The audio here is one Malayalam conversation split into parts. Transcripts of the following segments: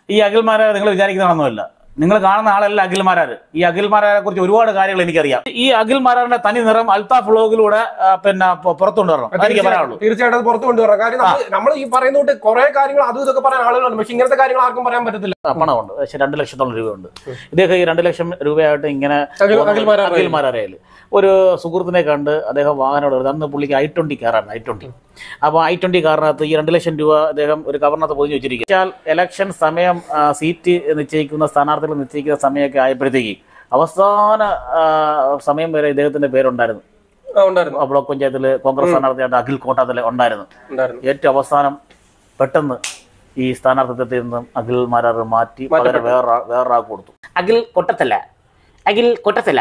ഈ അഖിൽമാരാർ നിങ്ങൾ വിചാരിക്കുന്നതാണെന്നല്ല നിങ്ങൾ കാണുന്ന ആളല്ല അഖിൽമാരാർ ഈ അഖിൽമാരാരെ കുറിച്ച് ഒരുപാട് കാര്യങ്ങൾ എനിക്കറിയാം ഈ അഖിൽമാരാറിന്റെ തനി നിറം അൽത്താഫ് വ്ളോഗിലൂടെ ആ, പിന്നെ പൊ- പുറത്തു കൊണ്ടുവരണം അതെനിക്ക് പറയാനുള്ളൂ തീർച്ചയായിട്ടും അത് പുറത്ത് കൊണ്ടുവരാം കാര്യം നമ്മൾ ഈ പറയുന്നോട്ട് കുറെ കാര്യങ്ങൾ അതും ഇതൊക്കെ പറയാൻ ആളുകളുണ്ട് പക്ഷെ ഇങ്ങനത്തെ കാര്യങ്ങൾ ആർക്കും പറയാൻ പറ്റത്തില്ല ആ, പണമുണ്ട് പക്ഷെ രണ്ട് ലക്ഷത്തോളം രൂപയുണ്ട് ഇദ്ദേഹം ഈ രണ്ട് ലക്ഷം രൂപയായിട്ട് ഇങ്ങനെ അഖിൽ- അഖിൽമാരാർ അഖിൽമാരാരയിൽ ഒരു സുഹൃത്തിനെ കണ്ട് അദ്ദേഹം വാഹനം എടുത്തു അന്ന് പുള്ളിക്ക് ഐ ട്വന്റി കാറാണ് ഐ ട്വന്റി അപ്പോൾ ഐ ട്വന്റി കാറിനകത്ത് ഈ രണ്ട് ലക്ഷം രൂപ അദ്ദേഹം ഒരു കവറിനകത്ത് പൊതിഞ്ഞ് വെച്ചിരിക്കും വെച്ചാൽ ഇലക്ഷൻ സമയം ആ, സീറ്റ് നിശ്ചയിക്കുന്ന സ്ഥാനാർത്ഥികൾ നിശ്ചയിക്കുന്ന സമയമൊക്കെ ആയപ്പോഴത്തേക്ക് അവസാന ആ, സമയം വരെ ഇദ്ദേഹത്തിന്റെ പേരുണ്ടായിരുന്നു ആ, ഉണ്ടായിരുന്നു ആ ബ്ലോക്ക് പഞ്ചായത്തിൽ കോൺഗ്രസ് സ്ഥാനാർത്ഥിയായിട്ട് അഖിൽ കോട്ടാത്തിലെ ഉണ്ടായിരുന്നു ഉണ്ടായിരുന്നു ഏറ്റവും അവസാനം പെട്ടെന്ന് ഈ സ്ഥാനാർത്ഥിത്വത്തിൽ നിന്നും അഖിൽ മാരാർ മാറ്റി പകരം വേറെ വേറൊരാൾക്ക് കൊടുത്തു അഖിൽ കൊട്ടത്തല്ല അഖിൽ കൊട്ടത്തല്ല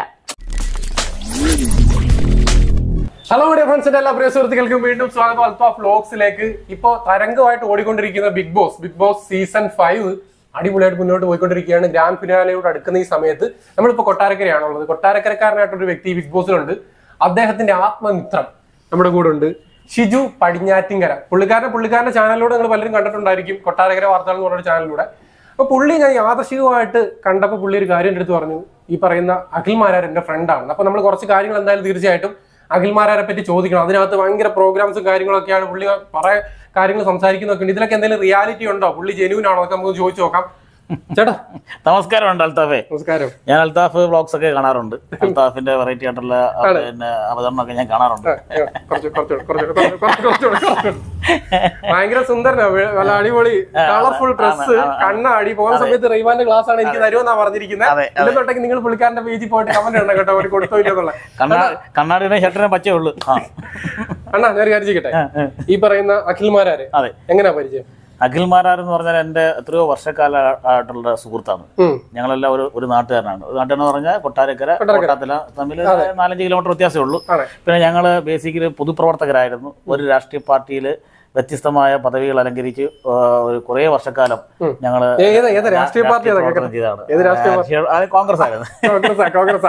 ഹലോ മീഡിയ ഫ്രണ്ട്സിന്റെ എല്ലാ പ്രിയ സുഹൃത്തുക്കൾക്കും വീണ്ടും സ്വാഗതം അൽഫ ഫ്ലോക്സിലേക്ക് ഇപ്പോ തരംഗമായിട്ട് ഓടിക്കൊണ്ടിരിക്കുന്ന Bigg Boss Bigg Boss season five അടിപൊളിയായിട്ട് മുന്നോട്ട് പോയിക്കൊണ്ടിരിക്കുകയാണ് ഗ്രാൻഡ് ഫിനാലയോട് അടുക്കുന്ന ഈ സമയത്ത് നമ്മളിപ്പോ കൊട്ടാരക്കരയാണുള്ളത് കൊട്ടാരക്കരക്കാരനായിട്ടൊരു വ്യക്തി ബിഗ് ബോസിലുണ്ട് അദ്ദേഹത്തിന്റെ ആത്മമിത്രം നമ്മുടെ കൂടെ ഉണ്ട് ഷിജു പടിഞ്ഞാറ്റിങ്കര പുള്ളിക്കാരന്റെ പുള്ളിക്കാരന്റെ ചാനലിലൂടെ നിങ്ങൾ പലരും കണ്ടിട്ടുണ്ടായിരിക്കും കൊട്ടാരക്കര വാർത്തകൾ എന്ന് പറഞ്ഞ ചാനലിലൂടെ അപ്പൊ പുള്ളി ഞാൻ യാദർശികമായിട്ട് കണ്ടപ്പോൾ പുള്ളി ഒരു കാര്യം എൻ്റെ അടുത്ത് പറഞ്ഞു ഈ പറയുന്ന അഖിൽമാരാർ എന്റെ ഫ്രണ്ടാണ് അപ്പൊ നമ്മൾ കുറച്ച് കാര്യങ്ങൾ എന്തായാലും തീർച്ചയായിട്ടും അഖിൽമാരാരെ പറ്റി ചോദിക്കണം അതിനകത്ത് ഭയങ്കര പ്രോഗ്രാംസും കാര്യങ്ങളൊക്കെയാണ് പുള്ളി കുറെ കാര്യങ്ങൾ സംസാരിക്കുന്നൊക്കെ ഉണ്ട് ഇതിലൊക്കെ എന്തെങ്കിലും റിയാലിറ്റി ഉണ്ടോ പുള്ളി ജെന്യൂൻ ആണോ ഒക്കെ നമുക്ക് ചോദിച്ചു നോക്കാം ചേട്ടാ നമസ്കാരമുണ്ട് അൽത്താഫേ നമസ്കാരം ഞാൻ അൽത്താഫ് വ്ളോഗ്സ് ഒക്കെ കാണാറുണ്ട് അൽത്താഫിന്റെ വെറൈറ്റി ആയിട്ടുള്ള ആ, പിന്നെ അവതരണമൊക്കെ ഞാൻ കാണാറുണ്ട് കുറച്ച് കുറച്ചുകൂടെ, കുറച്ചുകൂടെ, കുറച്ചുകൂടെ, കുറച്ചുകൂടെ, കുറച്ചുകൂടെ. ഭയങ്കര സുന്ദരനാ വെ- നല്ല അടിപൊളി കളർഫുൾ ഡ്രസ് കണ്ണാടി പോകുന്ന സമയത്ത് റൈവാന്റെ ഗ്ലാസ് ആണ് എനിക്ക് തരുമെന്നാ പറഞ്ഞിരിക്കുന്നത് അതെ, ഇല്ലെന്നുണ്ടെങ്കിൽ നിങ്ങൾ പുള്ളിക്കാരന്റെ പേജിൽ പോയിട്ട് കമന്റ് ഇടണം കേട്ടോ ഒരു കൊടുത്തോ ഇല്ലെന്നുള്ള കണ്ണാടി കണ്ണാടിയുടെ ഷർട്ടിനെ പച്ചേ ഉള്ളൂ ആ അണ്ണാ ഞാൻ ഒരു കാര്യം ചെയ്യട്ടെ ആ, ആ. ഈ പറയുന്ന അഖിൽമാരാര് അതെ എങ്ങനെയാ പരിചയം അഖിൽ മാരാർ എന്ന് പറഞ്ഞാൽ എൻ്റെ എത്രയോ വർഷക്കാലമായിട്ടുള്ള സുഹൃത്താണ് ഉം. ഞങ്ങളെല്ലാം ഒരു ഒരു നാട്ടുകാരനാണ് ഒരു നാട്ടുകാരെന്ന് പറഞ്ഞാൽ കൊട്ടാരക്കര കൊട്ടാരക്കര. കോട്ടാത്തല തമ്മിൽ നാലഞ്ച് കിലോമീറ്റർ വ്യത്യാസമേ ഉള്ളൂ അതെ പിന്നെ ഞങ്ങൾ ബേസിക്കലി പൊതുപ്രവർത്തകരായിരുന്നു ഒരു രാഷ്ട്രീയ പാർട്ടിയിൽ വ്യത്യസ്തമായ പദവികൾ അലങ്കരിച്ച് ആ, ഒരു കുറേ വർഷക്കാലം ഉം. ഞങ്ങൾ ഏത് ഏത് രാഷ്ട്രീയ പാർട്ടി ഏതാ കേൾക്കണം? ഏത് രാഷ്ട്രീയ കോൺഗ്രസ് ആയിരുന്നു കോൺഗ്രസ് കോൺഗ്രസ്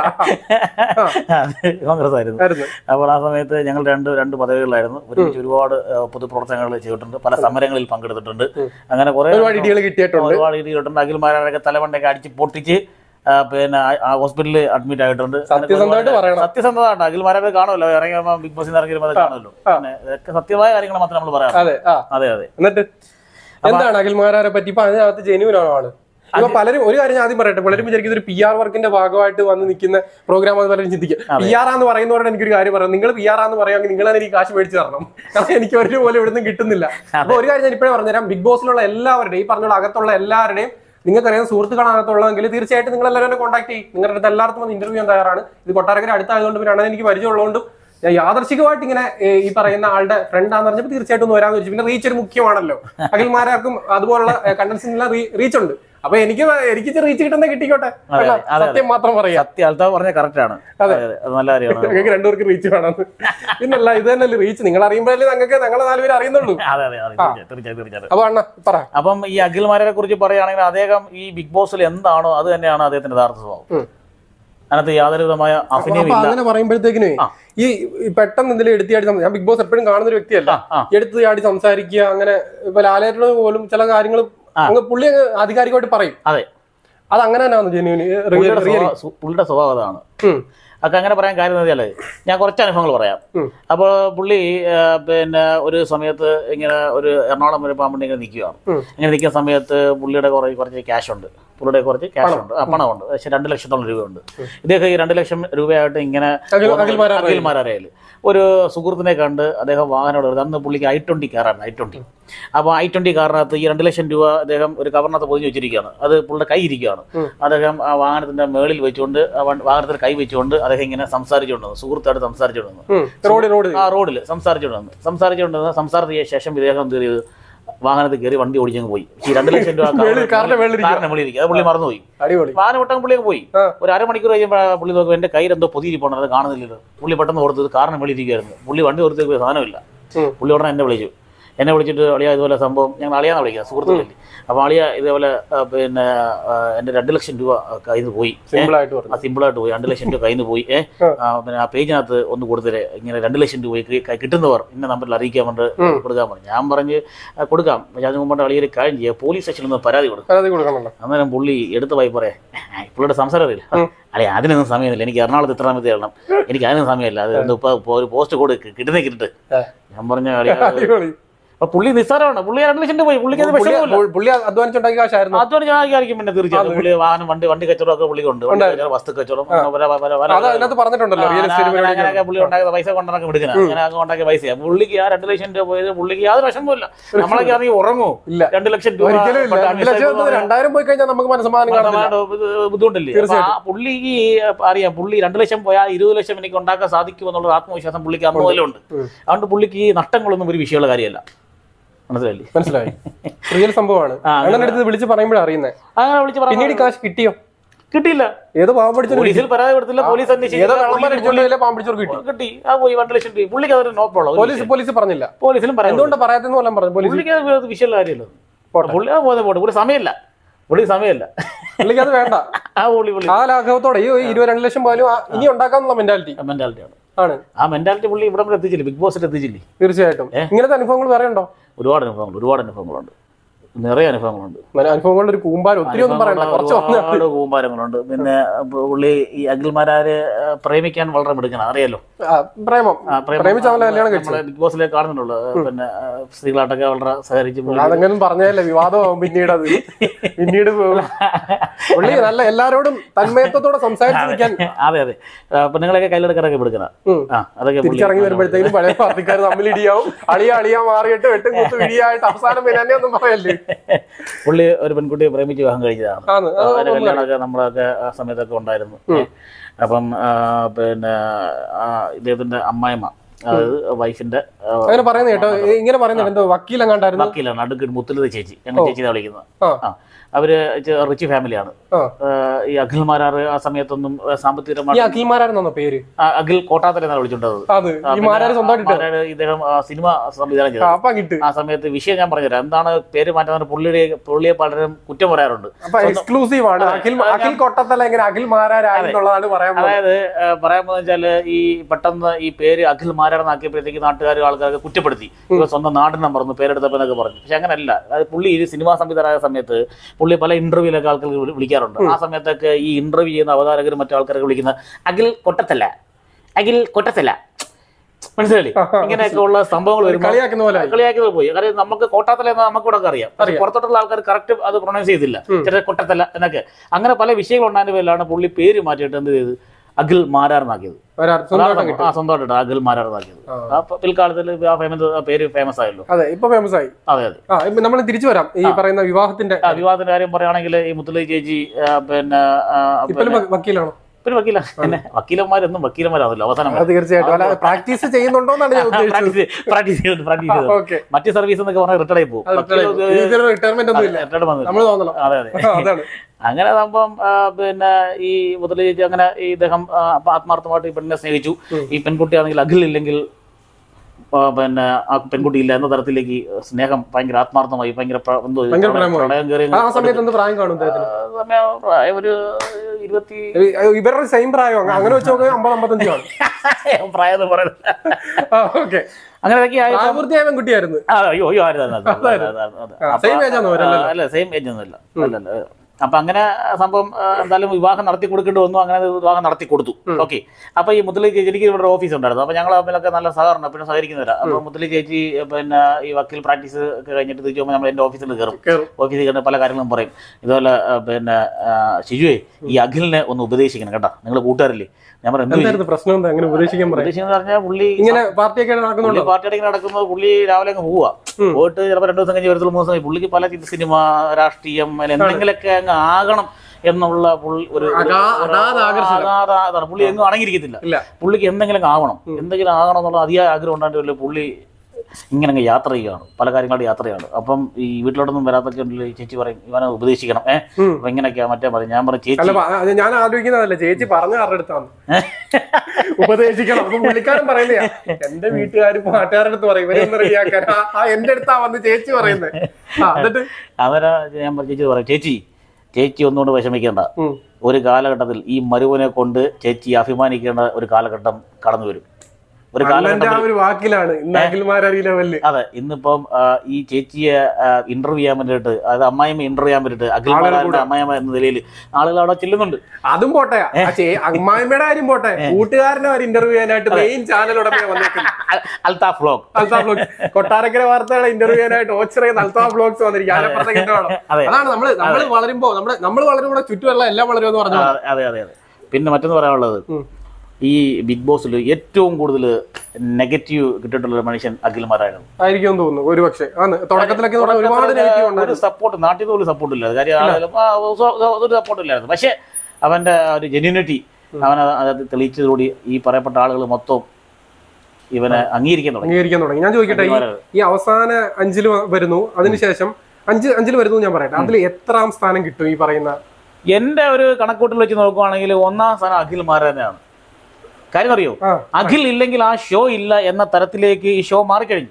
കോൺഗ്രസ് ആയിരുന്നു ആയിരുന്നു അപ്പോൾ ആ സമയത്ത് ഞങ്ങൾ രണ്ട് രണ്ട് പദവികളിലായിരുന്നു ഒരുമിച്ച് ഒരുപാട് ആ, പൊതുപ്രവർത്തനങ്ങൾ ചെയ്തിട്ടുണ്ട് പല സമരങ്ങളിൽ പങ്കെടുത്തിട്ടുണ്ട് അങ്ങനെ കുറെ ഒരുപാട് ഇടികൾ കിട്ടിയിട്ടുണ്ട് ഒരുപാട് രീതിയിലുണ്ട് അഖിൽമാരൊക്കെ തലമണ്ടൊക്കെ അടിച്ച് പൊട്ടിച്ച് ആ, പിന്നെ ആ- ആ ഹോസ്പിറ്റലിൽ അഡ്മിറ്റ് ആയിട്ടുണ്ട് അങ്ങനെ സത്യസന്ധമായിട്ട് ഒരുപാട് പറയണം. സത്യസന്ധമായിട്ട് അഖിൽമാരൊക്കെ കാണുമല്ലോ ഇറങ്ങി ബിഗ് ബോസിൽ നിന്ന് ഇറങ്ങി അത് കാണുമല്ലോ പിന്നെ ഇതൊക്കെ സത്യമായ കാര്യങ്ങൾ മാത്രമേ നമ്മൾ പറയാം അതെ ആ അതെ അതെ എന്നിട്ട് എന്താണ് അഖിൽമാരാരെ പറ്റി ഇപ്പൊ അതിനകത്ത് ജെന്യൂൻ ആണോ ആള് ഇപ്പൊ പലരും ഒരു കാര്യം ഞാൻ ആദ്യം പറയട്ടെ പലരും വിചാരിക്കുന്ന ഒരു പി ആർ വർക്കിന്റെ ഭാഗമായിട്ട് വന്ന് നിൽക്കുന്ന പ്രോഗ്രാം അത് പലരും ചിന്തിക്കും പി ആർ ആന്ന് പറയുന്നവരോട് എനിക്കൊരു കാര്യം പറയാം നിങ്ങൾ പി ആർ ആന്ന് പറയുമെങ്കിൽ നിങ്ങൾ എനിക്ക് കാശ് മേടിച്ച് തരണം കാരണം എനിക്ക് ഒരു പോലെ ഇവിടുന്ന് കിട്ടുന്നില്ല അപ്പൊ ഒരു കാര്യം ഞാൻ ഇപ്പോഴേ പറഞ്ഞുതരാം ബിഗ് ബോസിലുള്ള എല്ലാവരുടെയും ഈ പറഞ്ഞ അകത്തുള്ള എല്ലാവരുടെയും നിങ്ങൾക്ക് അറിയാം സുഹൃത്തുക്കളാണ് അകത്തുള്ളതെങ്കിൽ തീർച്ചയായിട്ടും നിങ്ങൾ എല്ലാവരും കോൺടാക്ട് ചെയ്യും നിങ്ങളുടെ അടുത്ത് എല്ലാവർക്കും വന്ന് ഇന്റർവ്യൂ ചെയ്യാൻ തയ്യാറാണ് ഇത് കൊട്ടാരക്കര അടുത്തായതുകൊണ്ട് പിന്നെ അണ്ണൻ എനിക്ക് പരിചയമുള്ളതുകൊണ്ടും ഞാൻ യാദർശികമായിട്ട് ഇങ്ങനെ ഏ, ഈ പറയുന്ന ആളുടെ ഫ്രണ്ടാന്ന് പറഞ്ഞപ്പോൾ തീർച്ചയായിട്ടും ഒന്ന് വരാന്ന് വെച്ചു പിന്നെ റീച്ച് ഒരു മുഖ്യമാണല്ലോ അഖിൽമാരാർക്കും അതുപോലുള്ള കണ്ടൻസിനെല്ലാം റീച്ച് ഉണ്ട് അപ്പൊ എനിക്ക് എനിക്ക് റീച്ച് കിട്ടുന്ന കിട്ടിക്കോട്ടെ അതെ, അല്ല, അതെ. സത്യം മാത്രം പറയാം സത്യം അൽത്താവ് പറഞ്ഞ കറക്റ്റ് ആണ് അതെ അതെ അത് നല്ല കാര്യമാണ് ഞങ്ങൾക്ക് രണ്ടുപേർക്ക് റീച്ച് വേണമെന്ന് പിന്നല്ല ഇത് തന്നെയല്ലേ റീച്ച് നിങ്ങൾ അറിയുമ്പോഴല്ലേ ഞങ്ങൾക്ക് ഞങ്ങളെ നാലുപേര് അറിയുന്നുള്ളൂ അതെ അതെ അതെ തീർച്ചയായും, തീർച്ചയായും തീർച്ചയായും അപ്പൊ അണ്ണ പറ അപ്പം ഈ അഖിൽമാരെ കുറിച്ച് പറയുകയാണെങ്കിൽ അദ്ദേഹം ഈ ബിഗ് ബോസിൽ എന്താണോ അത് തന്നെയാണ് അദ്ദേഹത്തിന്റെ യഥാർത്ഥ സ്വഭാവം ഉം. അതിനകത്ത് യാതൊരു വിധമായ അഭിനയം അപ്പൊ അങ്ങനെ പറയുമ്പോഴത്തേക്കിനേ ഈ ഈ പെട്ടെന്ന് എന്തെങ്കിലും എടുത്തിയാടി സം- ഞാൻ ബിഗ് ബോസ് എപ്പോഴും കാണുന്ന ഒരു വ്യക്തിയല്ല ആ. എടുത്ത് ചാടി സംസാരിക്കുക അങ്ങനെ ഇപ്പൊ ലാലേട്ടനോട് പോലും ചില കാര്യങ്ങൾ അങ്ങ് പുള്ളി അങ്ങ് ആധികാരികമായിട്ട് പറയും അതെ അത് അങ്ങനെ തന്നെയാണ് ജെന്യൂന് പുള്ളിയുടെ സ്വഭാവം സു- പുള്ളിയുടെ സ്വഭാവം അതാണ് ഒക്കെ അങ്ങനെ പറയാൻ കാര്യം എന്ന് വെച്ചാൽ ഞാൻ കുറച്ച് അനുഭവങ്ങൾ പറയാം ഉം. അപ്പോൾ പുള്ളി ആ, പിന്നെ ഒരു സമയത്ത് ഇങ്ങനെ ഒരു എറണാകുളം വരെ പോകാൻ വേണ്ടി ഇങ്ങനെ നിൽക്കുകയാണ് ഉം. ഇങ്ങനെ നിൽക്കുന്ന സമയത്ത് പുള്ളിയുടെ കുറേ കുറച്ച് ക്യാഷ് ഉണ്ട് പുള്ളിയുടെ കുറച്ച് ക്യാഷ് ഉണ്ട് ആ, പണമുണ്ട് പക്ഷേ രണ്ട് ലക്ഷത്തോളം രൂപയുണ്ട് ഇദ്ദേഹം ഈ രണ്ട് ലക്ഷം രൂപയായിട്ട് ഇങ്ങനെ അഖിൽ- അഖിൽമാരാർ അഖിൽമാരാരയിൽ ഒരു സുഹൃത്തിനെ കണ്ട് അദ്ദേഹം വാഹനം എടുത്തു അന്ന് പുള്ളിക്ക് ഐ ട്വന്റി കാറാണ് ഐ ട്വന്റി അപ്പോൾ ഐ ട്വന്റി കാറിനകത്ത് ഈ രണ്ട് ലക്ഷം രൂപ അദ്ദേഹം ഒരു കവറിനകത്ത് പൊതിഞ്ഞ് വെച്ചിരിക്കുകയാണ് അത് പുള്ളിയുടെ കൈ ഇരിക്കുകയാണ് ഉം. അദ്ദേഹം ആ വാഹനത്തിന്റെ മേളിൽ വെച്ചുകൊണ്ട് ആ വൺ- വാഹനത്തിൽ കൈ വെച്ചുകൊണ്ട് അദ്ദേഹം ഇങ്ങനെ സംസാരിച്ചുകൊണ്ട് വന്നു. സുഹൃത്തായിട്ട് സംസാരിച്ചുകൊണ്ട് വന്നു. റോഡ് റോഡ് ആ റോഡിൽ സംസാരിച്ചുകൊണ്ട് വന്നു. സംസാരിച്ചുകൊണ്ട് വന്ന് സംസാരത്തിന് ശേഷം ഇദ്ദേഹം എന്ത് ചെയ്തു വാഹനത്തിൽ കയറി വണ്ടി ഓടിച്ചങ്ങ് പോയി ഈ രണ്ട് ലക്ഷം രൂപ മേളിൽ- കാറിന്റെ മേളിൽ ഇരിക്കുക. കാറിന്റെ വെളിയിൽ ഇരിക്കുക അത് പുള്ളി മറന്നുപോയി അടിപൊളി വാഹനം വിട്ടാൽ പുള്ളി അങ്ങ് പോയി ആ. ഒരു അരമണിക്കൂർ കഴിയുമ്പോൾ പുള്ളി നോക്കും എന്റെ കയ്യിൽ എന്തോ പൊതിയിരിപ്പുണ്ട് അത് കാണുന്നില്ലല്ലോ പുള്ളി പെട്ടെന്ന് ഓർത്തത് കാറിന് വെളിയിരിക്കുകയായിരുന്നു പുള്ളി വണ്ടി ഓർത്ത് സാധനമില്ല ഉം. പുള്ളി ഉടനെ എന്നെ വിളിച്ചു എന്നെ വിളിച്ചിട്ട് അളിയ ഇതുപോലെ സംഭവം ഞങ്ങൾ അളിയാന്ന് വിളിക്കുക സുഹൃത്തുക്കളില്ലേ അപ്പോൾ അളിയ ഇതേപോലെ ആ, പിന്നെ ആ, എൻ്റെ രണ്ട് ലക്ഷം രൂപ കയ്യിൽ നിന്ന് പോയി ഏ, സിമ്പിൾ ആയിട്ട് പറഞ്ഞു ആ സിമ്പിളായിട്ട് പോയി രണ്ട് ലക്ഷം രൂപ കയ്യിൽ നിന്ന് പോയി ഏ ആ, പിന്നെ ആ പേജിനകത്ത് ഒന്ന് കൊടുത്തരെ ഇങ്ങനെ രണ്ട് ലക്ഷം രൂപ കി- കി- കിട്ടുന്നവർ ഇന്ന നമ്പറിൽ അറിയിക്കാൻ വേണ്ടി കൊടുക്കാൻ പറഞ്ഞു ഞാൻ പറഞ്ഞ് ആ, കൊടുക്കാം പക്ഷേ അതിന് മുമ്പ് അളിയൊരു കാര്യം ചെയ്യുക പോലീസ് സ്റ്റേഷനിൽ നിന്ന് പരാതി കൊടുക്കും പരാതി കൊടുക്കണമല്ലോ അന്നേരം പുള്ളി എടുത്ത പോയി പറയാ പുള്ളിയുടെ സംസാരം അറിയില്ല അല്ലെ അതിനൊന്നും സമയമില്ല എനിക്ക് എറണാകുളത്ത് ഇത്രാമത്തെ തരണം എനിക്ക് അതിനൊന്നും സമയമില്ല അത് ഒന്ന് ഇപ്പൊ ഇപ്പൊ ഒരു പോസ്റ്റ് കൊടു കിട്ടുന്നേ കിട്ടിട്ട് ഏ. ഞാൻ പറഞ്ഞ അളിയാ, അടിപൊളി. അപ്പൊ പുള്ളി നിസ്സാരമാണ് പുള്ളി രണ്ട് ലക്ഷം രൂപ പോയി പുള്ളിക്ക് അത് പുള്ളി വിഷമമില്ല പുള്ളി അധ്വാനിച്ചുണ്ടാക്കിയ കാശായിരുന്നു അതുകൊണ്ട് ഞാൻ ആയിരിക്കും പിന്നെ തീർച്ചയായിട്ടും പുള്ളി വാഹനം വണ്ടി വണ്ടി കച്ചവടം ഒക്കെ പുള്ളിക്കുണ്ട് വണ്ടി കച്ചവടം, വസ്തു കച്ചവടം അങ്ങനെ പല- പല- പല- അത് അതിനകത്ത് പറഞ്ഞിട്ടുണ്ടല്ലോ റിയൽ എസ്റ്റേറ്റ് അങ്ങനെ- പരിപാടി അങ്ങനെയൊക്കെ പുള്ളി ഉണ്ടാക്കിയ പൈസ കൊണ്ടാക്കി വിടുക്കണം അങ്ങനെ ഒക്കെ ഉണ്ടാക്കിയ പൈസ പുള്ളിക്ക് ആ രണ്ട് ലക്ഷം രൂപ പോയത് പുള്ളിക്ക് യാതൊരു വിഷമവുമില്ല നമ്മളൊക്കെ ആണെങ്കിൽ ഉറങ്ങൂ ഇല്ല. രണ്ട് ലക്ഷം രൂപ ഒരിക്കലും ഇല്ല പെട്ടെന്ന് രണ്ട് മിസ്സായി ലക്ഷം പോകുന്നത് രണ്ടായിരം പോയി കഴിഞ്ഞാൽ നമുക്ക് മനസ്സമാധാനം കാണത്തില്ല മനസ്സമാധാനം ബുദ്ധിമുട്ടില്ലേ അപ്പൊ ആ പുള്ളിക്ക് അറിയാം പുള്ളി രണ്ട് ലക്ഷം പോയാൽ ഇരുപത് ലക്ഷം എനിക്ക് ഉണ്ടാക്കാൻ സാധിക്കും എന്നുള്ള ആത്മവിശ്വാസം പുള്ളിക്ക് അന്ന് മുതലുണ്ട് അതുകൊണ്ട് പുള്ളിക്ക് ഈ നഷ്ടങ്ങളൊന്നും ഒരു വിഷയമുള്ള കാര്യമല്ല മനസ്സിലായില്ലേ മനസ്സിലായി റിയൽ സംഭവമാണ് ആ, അണ്ണന്റെ അടുത്ത് വിളിച്ച് പറയുമ്പോഴാണ് അറിയുന്നത് അങ്ങനെ വിളിച്ച് പറഞ്ഞു പിന്നീട് ഈ കാശ് കിട്ടിയോ കിട്ടിയില്ല ഏതോ പാവം പിടിച്ചൊരു പോലീസിൽ പരാതി കൊടുത്തില്ല പോലീസ് ഏതോ വെള്ളം അന്വേഷിച്ചു അടിച്ചോണ്ടല്ലേ പാവം പിടിച്ചോർ കിട്ടി കിട്ടി ആ പോയി രണ്ട് ലക്ഷം രൂപ പുള്ളിക്ക് അതൊരു നോ പ്രോബ്ലം പോലീസ് പോലീസ് പറഞ്ഞില്ല പോലീസിലും പറയാം എന്തുകൊണ്ട് പറയാത്തെന്ന് പോലും പറഞ്ഞു പോലീസ് പുള്ളിക്ക് അത് വിഷയമുള്ള കാര്യമല്ലോ പോട്ടെ. പുള്ളി ആ പോതെ പോട്ടെ പുള്ളി സമയമില്ല പുള്ളിക്ക് സമയമില്ല പുള്ളിക്ക് അത് വേണ്ട ആ പുള്ളി പുള്ളി ആ ലാഘവത്തോടെ ഈ ഇരുപത് രണ്ട് ലക്ഷം പോയാലും ആ- ഇനി ഉണ്ടാക്കാന്നുള്ള മെന്റാലിറ്റി മെന്റാലിറ്റിയാണ് ആണ് ആ മെന്റാലിറ്റി പുള്ളി ഇവിടെ വരെ എത്തിച്ചില്ലേ ബിഗ് ബോസിൽ എത്തിച്ചില്ലേ തീർച്ചയായിട്ടും ഇങ്ങനത്തെ അനുഭവങ്ങൾ വേറെ ഉണ്ടോ ഒരുപാട് അനുഭവങ്ങൾ ഒരുപാട് അനുഭവങ്ങളുണ്ട് നിറയെ അനുഭവങ്ങളുണ്ട് അങ്ങനെ അനുഭവങ്ങളുടെ ഒരു കൂമ്പാരം ഒത്തിരി ഒന്നും പറയണ്ട കുറച്ച് വന്ന് ഒരുപാട് കൂമ്പാരങ്ങളുണ്ട് പിന്നെ പുള്ളി ഈ അഖിൽമാരാര് പ്രേമിക്കാൻ വളരെ മിടുക്കണം അറിയാലോ ആ, പ്രേമം ആ, പ്രേമം പ്രേമിച്ച അവളെ കല്യാണം കഴിച്ചു നമ്മളെ ബിഗ് ബോസിലേക്ക് കാണുന്നുള്ളൂ പിന്നെ ആ, സ്ത്രീകളായിട്ടൊക്കെ വളരെ സഹകരിച്ച് പുള്ളി അതെങ്ങനെ പറഞ്ഞതല്ലേ വിവാദമാവും പിന്നീട് അത് പിന്നീട് പുള്ളി നല്ല എല്ലാരോടും തന്മയത്വത്തോടെ സംസാരിച്ചിരിക്കാൻ അതെ അതെ ആ, പെണ്ണുങ്ങളെയൊക്കെ കയ്യിലെടുക്കാനൊക്കെ മിടുക്കണം ഉം. ആ അതൊക്കെ പുള്ളി തിരിച്ചിറങ്ങി വരുമ്പോഴത്തേക്കും പഴയ പാർട്ടിക്കാർ തമ്മിൽ ഇടിയാവും അളിയ അളിയ മാറിയിട്ട് വെട്ടും കുത്തും ഇടിയായിട്ട് അവസാനം പിന്നെ ഒന്നും പറയല്ലേ പുള്ളി ഒരു പെൺകുട്ടിയെ പ്രേമിച്ച് വിവാഹം കഴിച്ചതാണ് ആണ് അത് അതിന്റെ കല്യാണമൊക്കെ നമ്മളൊക്കെ ആ സമയത്തൊക്കെ ഉണ്ടായിരുന്നു അപ്പം ആ, പിന്നെ ആ, ഇദ്ദേഹത്തിന്റെ അമ്മായിമ്മ അതായത് വൈഫിന്റെ ആ, അങ്ങനെ പറയുന്നത് കേട്ടോ ഇങ്ങനെ പറയുന്നുണ്ട് എന്തോ വക്കീലെങ്ങാണ്ടായിരുന്നു വക്കീലാണ് അടുക്ക് മുത്തലത് ചേച്ചി ഞങ്ങൾ ചേച്ചിനെ വിളിക്കുന്നത് ആ. ആ അവര് ചെ- റിച്ച് ഫാമിലിയാണ് ആ. ആ, ഈ അഖിൽ മാരാറ് ആ സമയത്തൊന്നും ആ, ഈ സാമ്പത്തികമായിട്ട് അഖിൽമാരായിരുന്നോ പേര് ആ, അഖിൽ കോട്ടാത്തല എന്നാണ് വിളിച്ചിട്ടുണ്ടത് അത് ഈ മാരാര് സ്വന്തമായിട്ട് മാരാര് ഇദ്ദേഹം ആ, സിനിമ സംവിധാനം ചെയ്തത് അപ്പ കിട്ട് ആ സമയത്ത് വിഷയം ഞാൻ പറഞ്ഞുതരാം എന്താണ് പേര് മാറ്റാൻ പുള്ളിയുടെ പുള്ളിയെ പലരും കുറ്റം പറയാറുണ്ട് അപ്പൊ എക്സ്ക്ലൂസീവ് ആണ് അഖിൽ അഖിൽ കൊട്ടത്തല എങ്ങനെ അഖിൽ മാരാരായി എന്നുള്ളതാണ് പറയാൻ പോകുന്നത്. അതായത് ആ, പറയാൻ പോകുന്നത് വെച്ചാല് ഈ പെട്ടെന്ന് ഈ പേര് അഖിൽ മാരാണെന്നാക്കിയപ്പോഴത്തേക്ക് നാട്ടുകാർ ആൾക്കാർക്ക് കുറ്റപ്പെടുത്തി ഇവ സ്വന്തം നാടിനെ മറന്നു പേരെടുത്തപ്പോ എന്നൊക്കെ പറഞ്ഞു പക്ഷെ അങ്ങനല്ല അത് പുള്ളി ഈ സിനിമാ സംവിധാനമായ സമയത്ത് പുള്ളി പല ഇന്റർവ്യൂലൊക്കെ ആൾക്കാർക്ക് വിളി- വിളിക്കാറുണ്ട് ആ സമയത്തൊക്കെ ഈ ഇന്റർവ്യൂ ചെയ്യുന്ന അവതാരകരും മറ്റു ആൾക്കാരൊക്കെ വിളിക്കുന്ന അഖിൽ കൊട്ടത്തല്ല അഖിൽ കൊട്ടത്തല്ല മനസ്സിലായി ഇങ്ങനെയൊക്കെ ഉള്ള സംഭവങ്ങൾ വരുമ്പോൾ കളിയാക്കുന്ന പോലെ ആയി. കളിയാക്കിയത് പോയി കാര്യം നമുക്ക് കോട്ടാത്തല എന്ന് നമുക്ക് ഇവിടെ അറിയാം പക്ഷെ അറിയാം. പുറത്തോട്ടുള്ള ആൾക്കാർ കറക്റ്റ് അത് പ്രൊണൗൺസ് ചെയ്തില്ല ചില കൊട്ടത്തല എന്നൊക്കെ അങ്ങനെ പല വിഷയങ്ങൾ ഉണ്ടായതിന്റെ പേരിലാണ് പുള്ളി പേര് മാറ്റിയിട്ട് എന്ത് ചെയ്ത് അഖിൽ മാരാറിനാക്കിയത് ഒരാൾ സ്വന്തമായിട്ട് കിട്ടും ആ സ്വന്തമായിട്ട് അഖിൽ മാരാറിനാക്കിയത് ആ. ആ പ- പിൽക്കാലത്തിൽ ആ ഫേമസ് ആ പേര് ഫേമസ് ആയല്ലോ അതെ ഇപ്പൊ ഫേമസ് ആയി അതെ അതെ ആ ഇപ്പൊ നമ്മൾ തിരിച്ചു വരാം ഈ പറയുന്ന വിവാഹത്തിന്റെ ആ വിവാഹത്തിന്റെ കാര്യം പറയുകയാണെങ്കിൽ ഈ മുത്തലി ചേച്ചി ആ, പിന്നെ ആ, ഇപ്പോഴും വ- വക്കീലാണോ പിന്നെ വക്കീല പിന്നെ വക്കീലന്മാരൊന്നും വക്കീലന്മാരാണല്ലോ അവസാനം അത് തീർച്ചയായിട്ടും അല്ല പ്രാക്ടീസ് ചെയ്യുന്നുണ്ടോന്നാണ് ഞാൻ ഉദ്ദേശിച്ചത് പ്രാക്ടീസ് പ്രാക്ടീസ് ചെയ്ത് പ്രാക്ടീസ് ചെയ്ത് ഓക്കെ മറ്റു സർവീസ് എന്നൊക്കെ പറഞ്ഞാൽ റിട്ടയർ ആയി പോകും ഇതിന് റിട്ടയർമെന്റ് ഒന്നും ഇല്ല റിട്ടയർഡ് വന്നില്ല നമ്മൾ തോന്നണം അതെ അതെ ആ, അതാണ് അങ്ങനെ സംഭവം ആ, പിന്നെ ഈ മുതലി ചേച്ചി അങ്ങനെ ഈ ഇദ്ദേഹം ആ, അപ്പൊ ആത്മാർത്ഥമായിട്ട് ഈ പെണ്ണിനെ സ്നേഹിച്ചു ഈ പെൺകുട്ടിയാണെങ്കിൽ അഖിൽ ഇല്ലെങ്കിൽ ആ, പിന്നെ ആ പെൺകുട്ടി ഇല്ല എന്ന തരത്തിലേക്ക് സ്നേഹം ഭയങ്കര ആത്മാർത്ഥമായി ഭയങ്കര പ്ര- എന്തോ ഒരു ഭയങ്കര പ്രളയം- പ്രേമമായി. പ്രളയം കയറി ആ സമയത്ത് എന്ത് പ്രായം കാണും അദ്ദേഹത്തിന് ആ, സമയം പ്രായം ഒരു ഇരുപത്തി ഈ- ഇവരുടെ സെയിം പ്രായം അങ്ങ് അങ്ങനെ വെച്ച് നോക്കുമ്പോൾ അമ്പത് അമ്പത്തഞ്ച് കാണും പ്രായം എന്ന് പറയുന്നത് ഓക്കെ അങ്ങനെയൊക്കെ ആയി പ്രായപൂർത്തിയായ പെൺകുട്ടിയായിരുന്നു ആ, അയ്യോ അയ്യോ ആയിരുന്നു ആയിരുന്നു, ആയിരുന്നു, ആയിരുന്നു, ആയിരുന്നു. ആ, അപ്പൊ- same age ആണോ അവരല്ലല്ലോ? ആ, അല്ല സെയിം ഏജ് ഒന്നുമില്ല അല്ലല്ല അപ്പൊ അങ്ങനെ സംഭവം ആ, എന്തായാലും വിവാഹം നടത്തി കൊടുക്കേണ്ടി വന്നു അങ്ങനെ വിവാഹം നടത്തി കൊടുത്തു ഓക്കെ അപ്പൊ ഈ മുത്തലി ചേച്ചി എനിക്ക് ഇവിടെ ഓഫീസ് ഉണ്ടായിരുന്നു അപ്പൊ ഞങ്ങൾ തമ്മിലൊക്കെ നല്ല സഹകരണം പിന്നെ സഹകരിക്കുന്നവരാ അപ്പൊ മുത്തലി ചേച്ചി പിന്നെ ഈ വക്കീൽ പ്രാക്ടീസ് ഒക്കെ കഴിഞ്ഞിട്ട് തിരിച്ചു പോകുമ്പോൾ നമ്മൾ എന്റെ ഓഫീസിൽ കയറും കേറും. ഓഫീസിൽ കയറി പല കാര്യങ്ങളും പറയും ഇതുപോലെ ആ, പിന്നെ ആ, ഷിജുവേ ഈ അഖിലിനെ ഒന്ന് ഉപദേശിക്കണം കേട്ടോ നിങ്ങൾ കൂട്ടുകാരില്ലേ ഞാൻ പറഞ്ഞു എന്ത് എന്തായിരുന്നു പ്രശ്നം എന്താ അങ്ങനെ ഉപദേശിക്കാൻ പറയാം ഉപദേശിക്കണം എന്ന് പറഞ്ഞാൽ പുള്ളി ഇങ്ങനെ പാർട്ടിയൊക്കെ നടക്കുന്നുണ്ടോ പുള്ളി പാർട്ടിയുടെ ഇങ്ങനെ നടക്കുമ്പോൾ പുള്ളി രാവിലെ അങ്ങ് പോവുക ഉം. പോയിട്ട് ചിലപ്പോൾ രണ്ടു ദിവസം കഴിഞ്ഞ് വരത്തുള്ള മൂന്ന് ദിവസം കഴിഞ്ഞ് പുള്ളിക്ക് പല ചിന്ത സിനിമ രാഷ്ട്രീയം അങ്ങനെ എന്തെങ്കിലുമൊക്കെ അങ്ങ് ആകണം എന്നുള്ള പുള്ളി ഒരു ഒരു- അഗാ- ഒരു- അഗാധ ആകർഷണം. അഗാധ അതാണ്. പുള്ളി എങ്ങും അടങ്ങിയിരിക്കത്തില്ല ഇല്ല പുള്ളിക്ക് എന്തെങ്കിലും അങ്ങ് ആവണം എന്തെങ്കിലും ആകണം എന്നുള്ള അതിയായ ആഗ്രഹം ഉണ്ടായിട്ട് പുള്ളി ഇങ്ങനെ അങ്ങ് യാത്ര ചെയ്യുകയാണ് പല കാര്യങ്ങളുടെ യാത്രയാണ് അപ്പം ഈ വീട്ടിലോട്ടൊന്നും വരാത്തൊക്കെ ഉണ്ടെങ്കിൽ ചേച്ചി പറയും ഇവനെ ഉപദേശിക്കണം ഏഹ് ഉം. അപ്പൊ ഇങ്ങനെയൊക്കെയാ മറ്റേ പറയും ഞാൻ പറയും അല്ല ചേച്ചി പ- അത് ഞാൻ ആലോചിക്കുന്നതല്ല ചേച്ചി പറഞ്ഞ ആരുടെ അടുത്താണ് ഉപദേശിക്കണം അപ്പൊ പുള്ളിക്കാരൻ പറയുന്നയാ എന്റെ വീട്ടുകാരും നാട്ടുകാരുടെ അടുത്ത് പറയും ഇവരൊന്ന് റെഡിയാക്കാൻ ആ, ആ എന്റെ അടുത്താ വന്ന് ചേച്ചി പറയുന്നത് ആ എന്നിട്ട് അന്നേരം ഞാൻ പറഞ്ഞു, ചേച്ചി പറയാം ചേച്ചി ചേച്ചി ഒന്നുകൊണ്ട് വിഷമിക്കേണ്ട ഉം. ഒരു കാലഘട്ടത്തിൽ ഈ മരുവനെ കൊണ്ട് ചേച്ചി അഭിമാനിക്കേണ്ട ഒരു കാലഘട്ടം കടന്നു വരും ഒരു അണ്ണന്റെ കാലഘട്ടത്തിൽ ആ ഒരു വാക്കിലാണ് ഇന്ന് അഖിൽമാരറി ലെവലില് അതെ ഇന്നിപ്പം ആ, ഈ ചേച്ചിയെ ഇന്റർവ്യൂ ചെയ്യാൻ വേണ്ടിയിട്ട് അതായത് അമ്മായിമ്മ ഇന്റർവ്യൂ ചെയ്യാൻ വേണ്ടിയിട്ട് ആളുകൾ അഖിൽമാരുടെ അമ്മായിമ്മ എന്ന നിലയിൽ ആളുകൾ അവിടെ ചെല്ലുന്നുണ്ട് അതും പോട്ടെ ആ ചേ അമ്മായിമ്മയുടെ കാര്യം പോട്ടെ കൂട്ടുകാരനെ അവർ ഇന്റർവ്യൂ ചെയ്യാനായിട്ട് മെയിൻ ചാനൽ ഉടമ വന്നേക്കുന്നത് അൽത്താഫ് വ്ലോഗ് അൽത്താ ബ്ലോഗ്സ് കൊട്ടാരക്കര വാർത്തകളെ ഇന്റർവ്യൂ ചെയ്യാനായിട്ട് ഓച്ചിറയുന്ന അൽത്താ ബ്ലോഗ്സ് വന്നിരിക്കും അതിനപ്പുറത്തെ കിട്ടണം അതെ. അതാണ് നമ്മള് നമ്മൾ വളരുമ്പോ നമ്മുടെ നമ്മൾ വളരുമ്പോൾ ചുറ്റുമുള്ള എല്ലാം വളരുമെന്ന് പറഞ്ഞു ആ, അതെ അതെ അതെ പിന്നെ മറ്റൊന്ന് പറയാനുള്ളത് ഉം. ഈ ബിഗ് ബോസിൽ ഏറ്റവും കൂടുതൽ നെഗറ്റീവ് കിട്ടിയിട്ടുള്ള ഒരു മനുഷ്യൻ അഖിൽമാരായിരുന്നു ആയിരിക്കും എന്ന് തോന്നുന്നു ഒരു പക്ഷേ ആണ് തുടക്കത്തിലൊക്കെ എന്ന് പറഞ്ഞാൽ ഒരുപാട് നെഗറ്റീവ് ഒരു ഉണ്ടായിരുന്നു സപ്പോർട്ട് നാട്ടിൽ നിന്ന് ഒരു സപ്പോർട്ട് ഇല്ല കാര്യം ആളുകളും, ആ, സ്വ- സ്വ- ഒരു സപ്പോർട്ട് ഇല്ലായിരുന്നു പക്ഷെ അവന്റെ ആ ഒരു ജെന്യൂനിറ്റി അവൻ അത് അത് തെളിയിച്ചതോടുകൂടി ഈ പറയപ്പെട്ട ആളുകൾ മൊത്തം ഇവനെ അംഗീകരിക്കാൻ തുടങ്ങി അംഗീകരിക്കാൻ തുടങ്ങി ഞാൻ ചോദിക്കട്ടെ ഈ അഖിൽമാരാണ്. ഈ അവസാന അഞ്ചില് വ- വരുന്നു അതിനുശേഷം അഞ്ച് അഞ്ചില് വരുന്നു ഞാൻ പറയട്ടെ അതിൽ എത്രാം സ്ഥാനം കിട്ടും ഈ പറയുന്ന എന്റെ ഒരു കണക്കൂട്ടിൽ വെച്ച് നോക്കുവാണെങ്കിൽ ഒന്നാം സ്ഥാനം അഖിൽമാർ തന്നെയാണ് കാര്യം അറിയോ ആ അഖിൽ ഇല്ലെങ്കിൽ ആ ഷോ ഇല്ല എന്ന തരത്തിലേക്ക് ഈ ഷോ മാറിക്കഴിഞ്ഞു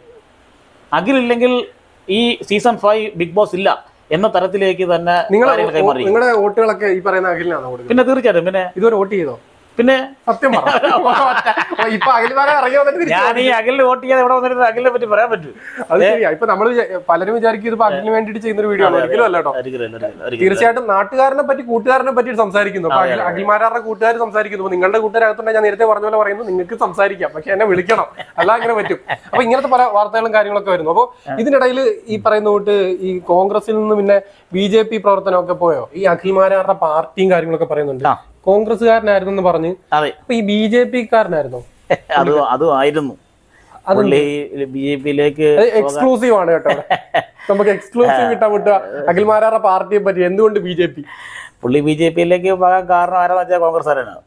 അഖിൽ ഇല്ലെങ്കിൽ ഈ സീസൺ ഫൈവ് ബിഗ് ബോസ് ഇല്ല എന്ന തരത്തിലേക്ക് തന്നെ നിങ്ങളെ കാര്യങ്ങൾ കൈമാറി നിങ്ങളുടെ വോട്ടുകളൊക്കെ ഈ പറയുന്ന അഖിലിനാണോ കൊടുക്കുന്നത് പിന്നെ തീർച്ചയായിട്ടും പിന്നെ ഇതുവരെ വോട്ട് ചെയ്തോ പിന്നെ സത്യം പറ ഇപ്പൊ അഖിൽമാരെ ഇറങ്ങി വന്നിട്ട് തിരിച്ച് ഞാൻ ഈ അഖിലിന് വോട്ട് ചെയ്യാതെ ഇവിടെ വന്നിട്ട് അഖിലിനെ പറ്റി പറയാൻ പറ്റും അത് ശരിയാ ഇപ്പൊ നമ്മൾ പലരും വിചാരിക്കും ഇതിപ്പോ അഖിലിന് വേണ്ടിയിട്ട് ചെയ്യുന്ന ഒരു വീഡിയോ ആണ് ഒരിക്കലും അല്ല കേട്ടോ ഒരിക്കലും ഇല്ല, ഒരിക്കലും ഇല്ല, ഒരിക്കലും ഇല്ല. തീർച്ചയായിട്ടും നാട്ടുകാരനെ പറ്റി കൂട്ടുകാരനെ പറ്റി സംസാരിക്കുന്നു അപ്പൊ അഖിൽ അഖിൽമാരുടെ കൂട്ടുകാർ സംസാരിക്കുന്നു അപ്പൊ നിങ്ങളുടെ കൂട്ടുകാരകത്തുണ്ടെങ്കിൽ ഞാൻ നേരത്തെ പറഞ്ഞ പോലെ പറയുന്നു നിങ്ങൾക്ക് സംസാരിക്കാം പക്ഷെ എന്നെ വിളിക്കണം അല്ല അങ്ങനെ പറ്റും അപ്പൊ ഇങ്ങനത്തെ പല വാർത്തകളും കാര്യങ്ങളൊക്കെ വരുന്നു അപ്പൊ ഇതിനിടയിൽ ഈ പറയുന്ന കൂട്ട് ഈ കോൺഗ്രസിൽ നിന്ന് പിന്നെ ബി ജെ പി പ്രവർത്തനമൊക്കെ പോയോ ഈ അഖിൽമാരുടെ പാർട്ടിയും കാര്യങ്ങളൊക്കെ പറയുന്നുണ്ട് ആ. കോൺഗ്രസ്സുകാരനായിരുന്നു എന്ന് പറഞ്ഞ് അതെ അപ്പൊ ഈ ബി ജെ പി കാരനായിരുന്നോ അത് അതും ആയിരുന്നു അത് പുള്ളി ബി ജെ പിയിലേക്ക് എക്സ്ക്ലൂസീവ് ആണ് കേട്ടോ നമുക്ക് എക്സ്ക്ലൂസീവ് കിട്ടാൻ പറ്റുക അഖിൽമാരുടെ പാർട്ടിയെ പറ്റി എന്തുകൊണ്ട് ബി ജെ പി പുള്ളി ബി ജെ പിയിലേക്ക് പോകാൻ കാരണം ആരാന്ന് വെച്ചാൽ കോൺഗ്രസ്സുകാരനാണ്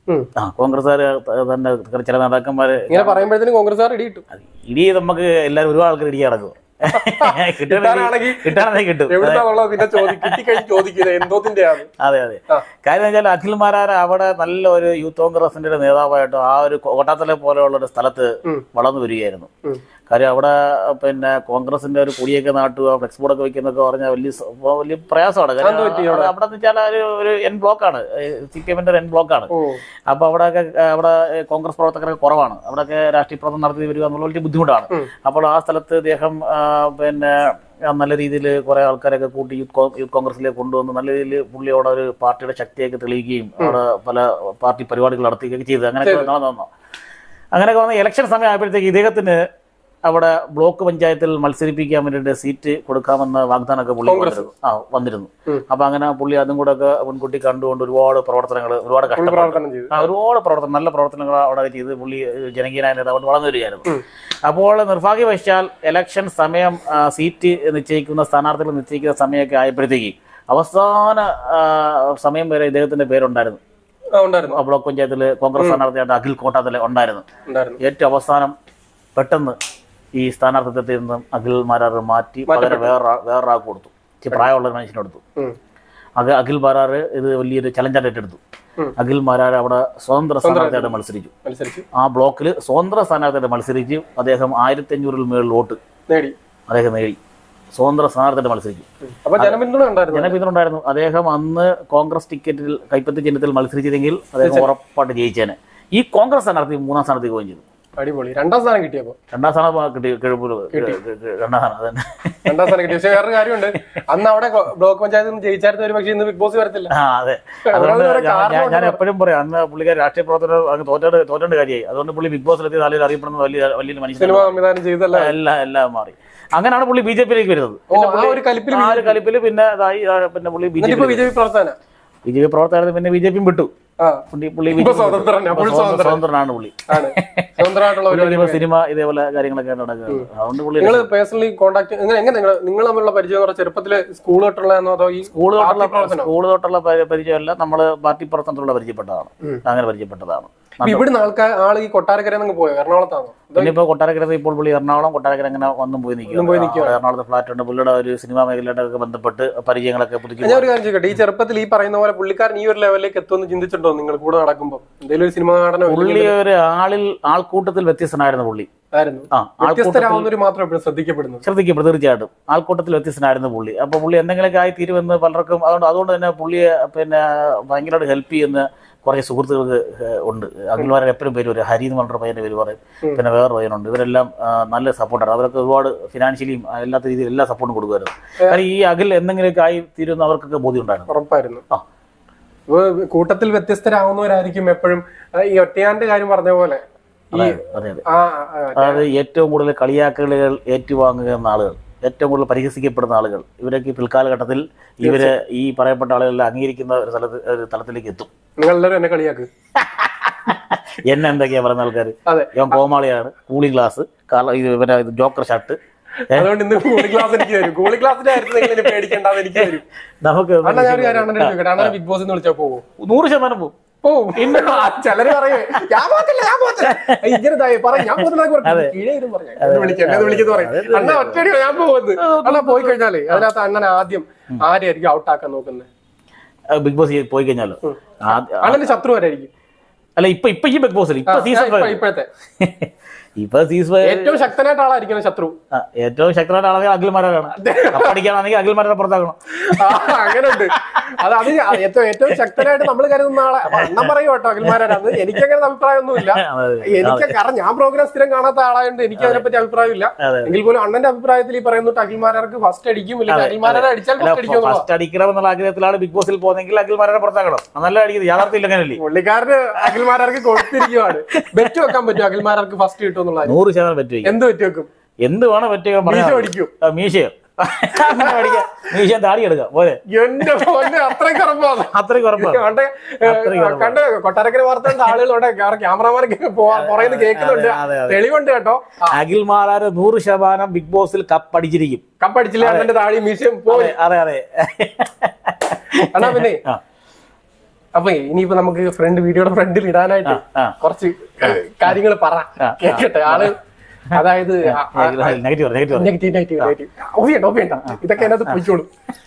ആ കോൺഗ്രസ്സുകാർ തന്നെ ചില നേതാക്കന്മാര് ഇങ്ങനെ പറയുമ്പോഴത്തേനും കോൺഗ്രസ്സുകാർ ഇടി കിട്ടും അത് ഇടി നമുക്ക് എല്ലാവരും ഒരുപാട് ആൾക്കാർ ഇടി നടക്കും കിട്ടാനാണെങ്കിൽ കിട്ടാണെങ്കിൽ കിട്ടും എവിടുന്നാന്നുള്ളത് പിന്നെ ചോദി കിട്ടിക്കഴിഞ്ഞ് ചോദിക്കുന്നത് എന്തോത്തിന്റെയാണ് അതെ അതെ ആ. കാര്യം വെച്ചാൽ അഖിൽ മാരാർ അവിടെ നല്ല ഒരു യൂത്ത് കോൺഗ്രസിന്റെ ഒരു നേതാവായിട്ട് ആ ഒരു കോട്ടാത്തലെ പോലെയുള്ള ഒരു സ്ഥലത്ത് ഉം. വളർന്നു വരികയായിരുന്നു ഉം. കാര്യം അവിടെ പിന്നെ കോൺഗ്രസിന്റെ ഒരു കൊടിയൊക്കെ നാട്ടുക ഫ്ലെക്സ് ബോർഡൊക്കെ വെക്കുന്നൊക്കെ പറഞ്ഞാൽ വലിയ സ- വലിയ പ്രയാസമാണ് കാര്യം അതെന്ത് പറ്റി അവിടെ? അവിടെ എന്ന് വെച്ചാൽ ഒരു ഒരു എൻ ബ്ലോക്കാണ് സി പി എമ്മിന്റെ ഒരു എൻ ബ്ലോക്കാണ് ഓ അപ്പൊ അവിടെയൊക്കെ അവിടെ കോൺഗ്രസ് പ്രവർത്തകരൊക്കെ കുറവാണ് അവിടെയൊക്കെ രാഷ്ട്രീയ പ്രവർത്തനം നടത്തി വരിക എന്നുള്ള വലിയ ബുദ്ധിമുട്ടാണ് ഉം. അപ്പോൾ ആ സ്ഥലത്ത് ഇദ്ദേഹം ആ, പിന്നെ ആ, നല്ല രീതിയിൽ കുറെ ആൾക്കാരൊക്കെ കൂട്ടി യൂത്ത് കോ- യൂത്ത് കോൺഗ്രസിലേക്ക് കൊണ്ടുവന്ന് നല്ല രീതിയിൽ പുള്ളി അവിടെ ഒരു പാർട്ടിയുടെ ശക്തിയൊക്കെ തെളിയിക്കുകയും അവിടെ പല പാർട്ടി പരിപാടികൾ നടത്തുകയൊക്കെ ചെയ്ത് അങ്ങനെയൊക്കെ നടന്നു വന്നു അങ്ങനെയൊക്കെ വന്ന ഇലക്ഷൻ സമയം ആയപ്പോഴത്തേക്ക് ഇദ്ദേഹത്തിന് അവിടെ ബ്ലോക്ക് പഞ്ചായത്തിൽ മത്സരിപ്പിക്കാൻ വേണ്ടിയിട്ട് സീറ്റ് കൊടുക്കാമെന്ന വാഗ്ദാനമൊക്കെ പുള്ളി കോൺഗ്രസ്. വന്നിരുന്നു. ആ വന്നിരുന്നു ഉം. അപ്പൊ അങ്ങനെ പുള്ളി അതും കൂടെ ഒക്കെ മുൻകൂട്ടി കണ്ടുകൊണ്ട് ഒരുപാട് പ്രവർത്തനങ്ങൾ ഒരുപാട് ഫുൾ കഷ്ടപ്പെട്ടു പ്രവർത്തനം ചെയ്തു ആ, ഒരുപാട് പ്രവർത്തനം നല്ല പ്രവർത്തനങ്ങൾ അവിടെ ചെയ്ത് പുള്ളി ഏഹ്, ജനകീയനായ നേതാവ് വളർന്നു വരികയായിരുന്നു ഉം. അപ്പോൾ നിർഭാഗ്യവശാൽ ഇലക്ഷൻ സമയം ആ, സീറ്റ് നിശ്ചയിക്കുന്ന സ്ഥാനാർത്ഥികൾ നിശ്ചയിക്കുന്ന സമയമൊക്കെ ആയപ്പോഴത്തേക്ക് അവസാന ആ, സമയം വരെ ഇദ്ദേഹത്തിന്റെ പേരുണ്ടായിരുന്നു ആ ഉണ്ടായിരുന്നു ആ ബ്ലോക്ക് പഞ്ചായത്തിൽ കോൺഗ്രസ് സ്ഥാനാർത്ഥിയായിട്ട് അഖിൽ കോട്ടാത്തല ഉണ്ടായിരുന്നു ഉണ്ടായിരുന്നു ഏറ്റവും അവസാനം പെട്ടെന്ന് ഈ സ്ഥാനാർത്ഥിത്വത്തിൽ നിന്നും അഖിൽ മാരാർ മാറ്റി പകരം വേറെ വേറൊരാൾക്ക് കൊടുത്തു ഇച്ചിരി പ്രായമുള്ള ഒരു മനുഷ്യനെടുത്തു ഉം. അത് അഖിൽ മാരാർ ഇത് വലിയൊരു ചലഞ്ചായിട്ട് ഏറ്റെടുത്തു ഉം. അഖിൽ മാരാർ അവിടെ സ്വതന്ത്ര സ്ഥാനാർത്ഥിയായിട്ട് മത്സരിച്ചു മത്സരിച്ചു ആ ബ്ലോക്കിൽ സ്വതന്ത്ര സ്ഥാനാർത്ഥിയായിട്ട് മത്സരിച്ച് അദ്ദേഹം ആയിരത്തി അഞ്ഞൂറിൽ മേളിൽ വോട്ട് നേടി അദ്ദേഹം നേടി സ്വതന്ത്ര സ്ഥാനാർത്ഥിയായിട്ട് മത്സരിച്ചു അപ്പൊ ജനപിന്തുണ ഉണ്ടായിരുന്നു ജനപിന്തുണ ഉണ്ടായിരുന്നു അദ്ദേഹം അന്ന് കോൺഗ്രസ് ടിക്കറ്റിൽ കൈപ്പത്തി ചിഹ്നത്തിൽ മത്സരിച്ചിരുന്നെങ്കിൽ അദ്ദേഹം ഉറപ്പായിട്ട് ജയിച്ചേനെ ഈ കോൺഗ്രസ് സ്ഥാനാർത്ഥി മൂന്നാം സ്ഥാനത്തേക്ക് പോവുകയും ചെയ്തു അടിപൊളി രണ്ടാം സ്ഥാനം കിട്ടിയപ്പോ രണ്ടാം സ്ഥാനം കിട്ടി കിഴപ്പൂര് രണ്ടാം സ്ഥാനം അതന്നെ രണ്ടാം സ്ഥാനം കിട്ടി പക്ഷെ വേറൊരു കാര്യമുണ്ട് അന്ന് അവിടെ കൊ- ബ്ലോക്ക് പഞ്ചായത്തിൽ നിന്ന് ജയിച്ചായിരുന്നു ഒരു പക്ഷേ ഇന്ന് ബിഗ് ബോസ് വരത്തില്ല ആ അതെ അതുകൊണ്ട് അതുകൊണ്ട് ഒരു ഞാൻ- ഞാൻ- ഞാൻ കാരണമുണ്ട് എപ്പോഴും പറയും അന്ന് പുള്ളിക്കാർ രാഷ്ട്രീയ പ്രവർത്തനം അങ്ങ് തോറ്റോണ്ട് തോറ്റോണ്ട് കാര്യമായി അതുകൊണ്ട് പുള്ളി ബിഗ് ബോസിലെത്തി നല്ലൊരു അറിയപ്പെടുന്ന വലിയ വലിയൊരു സിനിമ മനുഷ്യൻ സംവിധാനം ചെയ്തല്ല എല്ലാം എല്ലാം മാറി അങ്ങനെയാണ് പുള്ളി ബി ജെ പിയിലേക്ക് വരുന്നത് ഓ ആ ഒരു കലിപ്പിൽ ആ ഒരു കലിപ്പിൽ പിന്നെ ഇതായി ആ, പിന്നെ പുള്ളി ബി ജെ എന്നിട്ടിപ്പോ പി ബി ജെ പി പ്രവർത്തന ബി ജെ പി പ്രവർത്തകർ പിന്നെ ബി ജെ പിയും വിട്ടു ആ പുള്ളി പുള്ളി ഇപ്പൊ സ്വതന്ത്രനാ, full സ്വതന്ത്രൻ. സ്വതന്ത്രനാണ് പുള്ളി ആണ് സ്വതന്ത്രമായിട്ടുള്ള ഒരു പുള്ളി ഇപ്പൊ സിനിമ ഇതേപോലെ കാര്യങ്ങളൊക്കെ നടക്കുന്നത് അതുകൊണ്ട് പുള്ളി നിങ്ങൾ പേഴ്സണലി കോൺടാക്ട് എങ്ങനെ എങ്ങനെ നിങ്ങൾ നിങ്ങൾ തമ്മിലുള്ള പരിചയം എന്ന് പറഞ്ഞാൽ ചെറുപ്പത്തില് സ്കൂൾ തൊട്ടുള്ളതാണോ അതോ ഈ സ്കൂൾ തൊട്ടുള്ള പാർട്ടി പ്രവർത്തനം? സ്കൂൾ തൊട്ടുള്ള പരി- പരിചയമല്ല നമ്മൾ പാർട്ടി പ്രവർത്തനത്തിലുള്ള പരിചയപ്പെട്ടതാണ് ഉം. അങ്ങനെ പരിചയപ്പെട്ടതാണ് ഇപ്പൊ ഇവിടുന്ന് ആൾക്കാർ ആള് ഈ കൊട്ടാരക്കര നിന്ന് പോയോ എറണാകുളത്താണോ അതോ പിന്നെ ഇപ്പോൾ കൊട്ടാരക്കര ഇപ്പോൾ പുള്ളി എറണാകുളം കൊട്ടാരക്കര അങ്ങനെ വന്നും പോയി നിൽക്കും പോയി നിൽക്കുവാ. എറണാകുളത്ത് ഫ്ലാറ്റ് ഉണ്ട് പുള്ളിയുടെ ഒരു സിനിമാ മേഖലയായിട്ടൊക്കെ ബന്ധപ്പെട്ട് പരിചയങ്ങളൊക്കെ പുതുക്കി ഞാൻ ഒരു കാര്യം ചോദിക്കട്ടെ ഈ ചെറുപ്പത്തിൽ ഈ പറയുന്ന പോലെ പുള്ളിക്കാരൻ ഈ ഒരു ലെവലിലേക്ക് എത്തുമെന്ന് ചിന്തിച്ചിട്ടുണ്ടോ നിങ്ങൾ കൂടെ നടക്കുമ്പോൾ എന്തെങ്കിലും ഒരു സിനിമ നടനോ പുള്ളി ഒരു ആളിൽ ആൾക്കൂട്ടത്തിൽ വ്യത്യസ്തനായിരുന്നു പുള്ളി ആയിരുന്നു ആ ആൾക്കൂട്ടത്തിൽ വ്യത്യസ്തരാവുന്നവർ മാത്രം എപ്പോഴും ശ്രദ്ധിക്കപ്പെടുന്നത് ശ്രദ്ധിക്കപ്പെടും തീർച്ചയായിട്ടും ആൾക്കൂട്ടത്തിൽ വ്യത്യസ്തനായിരുന്നു പുള്ളി അപ്പോൾ പുള്ളി എന്തെങ്കിലുമൊക്കെ ആയി തീരുമെന്ന് പലർക്കും അതുകൊണ്ട് അതുകൊണ്ട് തന്നെ പുള്ളിയെ പിന്നെ ഭയങ്കരമായിട്ട് ഹെൽപ്പ് ചെയ്യുന്ന കുറേ സുഹൃത്തുക്കൾക്ക് ഏഹ്, ഉണ്ട് അഖിൽമാരെ എപ്പോഴും പേര് വരും ഹരി എന്ന് പറഞ്ഞ പയ്യൻ്റെ പേര് പറയും ഉം. പിന്നെ വേറെ പയ്യനുണ്ട് ഇവരെല്ലാം ആ, നല്ല സപ്പോർട്ടാണ് അവരൊക്കെ ഒരുപാട് ഫിനാൻഷ്യലിയും എല്ലാ രീതിയിലും എല്ലാ സപ്പോർട്ടും കൊടുക്കുമായിരുന്നു കാരണം ഈ അഖിൽ എന്തെങ്കിലുമൊക്കെ ആയി തീരുമെന്ന് അവർക്കൊക്കെ ബോധ്യം ഉണ്ടായിരുന്നു ഉറപ്പായിരുന്നു ആ. ഇപ്പൊ കൂട്ടത്തിൽ വ്യത്യസ്തരാവുന്നവരായിരിക്കും എപ്പോഴും ആ, ഈ ഒറ്റയാന്റെ കാര്യം പറഞ്ഞ പോലെ ഈ അതെ അതെ ആ ആ, അതായത് ഏറ്റവും കൂടുതൽ കളിയാക്കലുകൾ ഏറ്റുവാങ്ങുന്ന ആളുകൾ ഏറ്റവും കൂടുതൽ പരിഹസിക്കപ്പെടുന്ന ആളുകൾ ഇവരൊക്കെ ഈ പിൽക്കാലഘട്ടത്തിൽ ഇവര് ഈ പറയപ്പെട്ട ആളുകളെല്ലാം അംഗീകരിക്കുന്ന ഒരു തലത്തിൽ ഒരു തലത്തിലേക്ക് എത്തും നിങ്ങൾ എല്ലാവരും എന്നെ കളിയാക്ക് എന്നെ എന്തൊക്കെയാ പറയുന്ന ആൾക്കാർ അതെ ഞാൻ കോമാളിയാണ് കൂളിംഗ് ഗ്ലാസ് ഇത് പിന്നെ ഇത് ജോക്കർ ഷർട്ട് അതുകൊണ്ട് ഇന്ന് കൂളി ക്ലാസ് എനിക്ക് തരും കൂളി ക്ലാസ്സിന്റെ കാര്യത്തിൽ നിങ്ങൾ ഇനി പേടിക്കേണ്ടത് എനിക്ക് തരും നമുക്ക് അണ്ണാ ഞാൻ ഒരു കാര്യം അണ്ണനെ ചോദിക്കട്ടെ അണ്ണനെ ബിഗ് ബോസ് എന്ന് വിളിച്ചാൽ പോവോ നൂറ് ശതമാനം പോകും പോവും ആ, ചിലര് പറയേ ഞാൻ പോകത്തില്ല ഞാൻ പോകത്തില്ല ഏയ് ഇങ്ങനെ ഇതായി, പറ ഞാൻ പോകുന്ന കീഴേ ഇരുന്ന് പറയാം എന്നെ വിളിക്കാം എന്നെ വിളിക്കുന്നു പറയും അണ്ണ ഒറ്റയടിയോ ഞാൻ പോകുന്നത് അണ്ണാ പോയി കഴിഞ്ഞാലേ അതിനകത്ത് അണ്ണനെ ആദ്യം ആരെയായിരിക്കും ഔട്ടാക്കാൻ നോക്കുന്നത് ബിഗ് ബോസ് പോയി കഴിഞ്ഞാലോ ആദ്യ- അണ്ണന്റെ ശത്രു ആരായിരിക്കും അല്ല ഇപ്പൊ ഇപ്പൊ ഈ ബിഗ് ബോസിൽ ഇപ്പൊ സീസൺ ഇപ്പൊ- ഇപ്പോഴത്തെ ഇപ്പൊ സീസൺ ഏറ്റവും ശക്തനായിട്ട് ആളായിരിക്കണം ശത്രു ഏറ്റവും ശക്തനായ ആളെ അഖിൽമാരാണ് കപ്പടിക്കാണെങ്കിൽ അഖിൽമാരെ പുറത്താക്കണം ആ, അങ്ങനെയുണ്ട് അത് അത് ഏറ്റവും ഏറ്റവും ശക്തനായിട്ട് നമ്മൾ കരുതുന്ന ആളെ അപ്പൊ അണ്ണൻ പറയും കേട്ടോ അഖിൽമാരാണ് എനിക്കങ്ങനെ അഭിപ്രായമൊന്നുമില്ല അതെ, എനിക്ക് കാരണം ഞാൻ പ്രോഗ്രാം സ്ഥിരം കാണാത്ത ആളായതുകൊണ്ട് എനിക്ക് അതിനെപ്പറ്റി അഭിപ്രായമില്ല അതെ. എങ്കിൽ പോലും അണ്ണന്റെ അഭിപ്രായത്തിൽ ഈ പറയുന്നത് അഖിൽമാരാർക്ക് ഫസ്റ്റ് അടിക്കും ഇല്ലെങ്കിൽ അഖിൽമാരെ അടിച്ചാൽ ഫസ്റ്റ് അടിക്കും എന്നുള്ളതാ. ഫസ്റ്റ് അടിക്കണം എന്നുള്ള ആഗ്രഹത്തിലാണ് ബിഗ് ബോസിൽ പോകുന്നെങ്കിൽ അഖിൽമാരെ പുറത്താക്കണം നല്ല അടിക്കുന്നത് യാഥാർത്ഥ്യം ഇല്ലെങ്കിലല്ലേ പുള്ളിക്കാരന് അഖിൽമാരാർക്ക് കൊടുത്തിരിക്കുവാണ് ബെറ്റ് വെക്കാൻ പറ്റും അഖിൽമാരാർക്ക് ഫസ്റ്റ് കിട്ടും എന്നുള്ളത് നൂറ് ശതമാനം പറ്റുക എന്ത് വെറ്റ് വെക്കും എന്ത് വേണം പറ്റുക മീശ പറഞ്ഞാൽ അടിക്കും മീശയോ അങ്ങനെ പഠിക്കാം മീശ താടി എടുക്കാം പോലെ എന്റെ മോനെ അത്രയും കറപ്പാണ് അത്രയും കുറപ്പാണ് കണ്ട് അത്രയും കുറവാ. കണ്ട് കണ്ട് കൊട്ടാരക്കര വാർത്തയുടെ ആളുകളുടെ ക്യാമറമാർക്ക് പുറയുന്നത് കേൾക്കുന്നുണ്ട് അതെ, അതെ. തെളിവുണ്ട് കേട്ടോ അഖിൽമാരാര് നൂറ് ശതമാനം ബിഗ് ബോസിൽ കപ്പടിച്ചിരിക്കും കപ്പടിച്ചില്ല അണ്ണന്റെ താഴെ മ്യൂസിയം പോയി അതെ അതെ അണ്ണാ പിന്നെ ആ, അപ്പൊ ഇനിയിപ്പോ നമുക്ക് ഫ്രണ്ട് വീഡിയോയുടെ ഫ്രണ്ടിൽ ഇടാനായിട്ട് ആ. കുറച്ച് കാര്യങ്ങൾ പറ ആ, കേക്കട്ടെ ആള് അതായത് negative negative negative negative negative ഒപ്പിയണ്ട ഒപ്പിയണ്ട ഇതൊക്കെ അതിനകത്ത് പോയിക്കോളും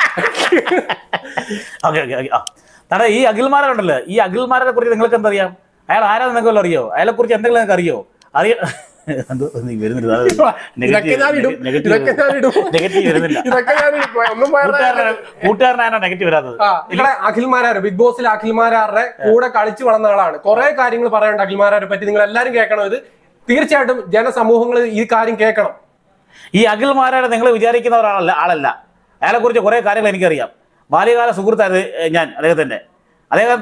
ഓക്കെ ഓക്കെ ഓക്കെ ആ തടേ ഈ അഖിൽമാരുണ്ടല്ലോ ഈ അഖിൽമാരെ കുറിച്ച് നിങ്ങൾക്ക് എന്തറിയാം അയാൾ ആരാ നിങ്ങൾക്ക് വല്ലതും അറിയോ അയാളെ കുറിച്ച് എന്തെങ്കിലും നിങ്ങൾക്ക് അറിയോ അറിയോ എന്തോ നീ വരുന്നില്ല ഇതൊക്കെ ഞാൻ ഇടും ഇതൊക്കെ ഞാൻ ഇടും നെഗറ്റീവ് വരുന്നില്ല ഇതൊക്കെ ഞാൻ ഇടും. ഒന്നും പറയാൻ കൂട്ടുകാരനാണ് കൂട്ടുകാരനാണ് നെഗറ്റീവ് വരാത്തത് ആ ഇവിടെ അഖിൽമാരാർ ബിഗ് ബോസിൽ അഖിൽമാരാരുടെ കൂടെ കളിച്ചു വളർന്ന ആളാണ് കുറെ കാര്യങ്ങൾ പറയാനുണ്ട് അഖിൽമാരാരെ പറ്റി നിങ്ങൾ എല്ലാരും കേൾക്കണം ഇത് തീർച്ചയായിട്ടും ജനസമൂഹങ്ങൾ ഈ കാര്യം കേൾക്കണം ഈ അഖിൽമാരാണ് നിങ്ങൾ വിചാരിക്കുന്ന ഒരാളല്ല ആളല്ല അയാളെ കുറിച്ച് കുറെ കാര്യങ്ങൾ എനിക്കറിയാം ബാല്യകാല സുഹൃത്താണ് ഞാൻ അദ്ദേഹത്തിന്റെ അദ്ദേഹം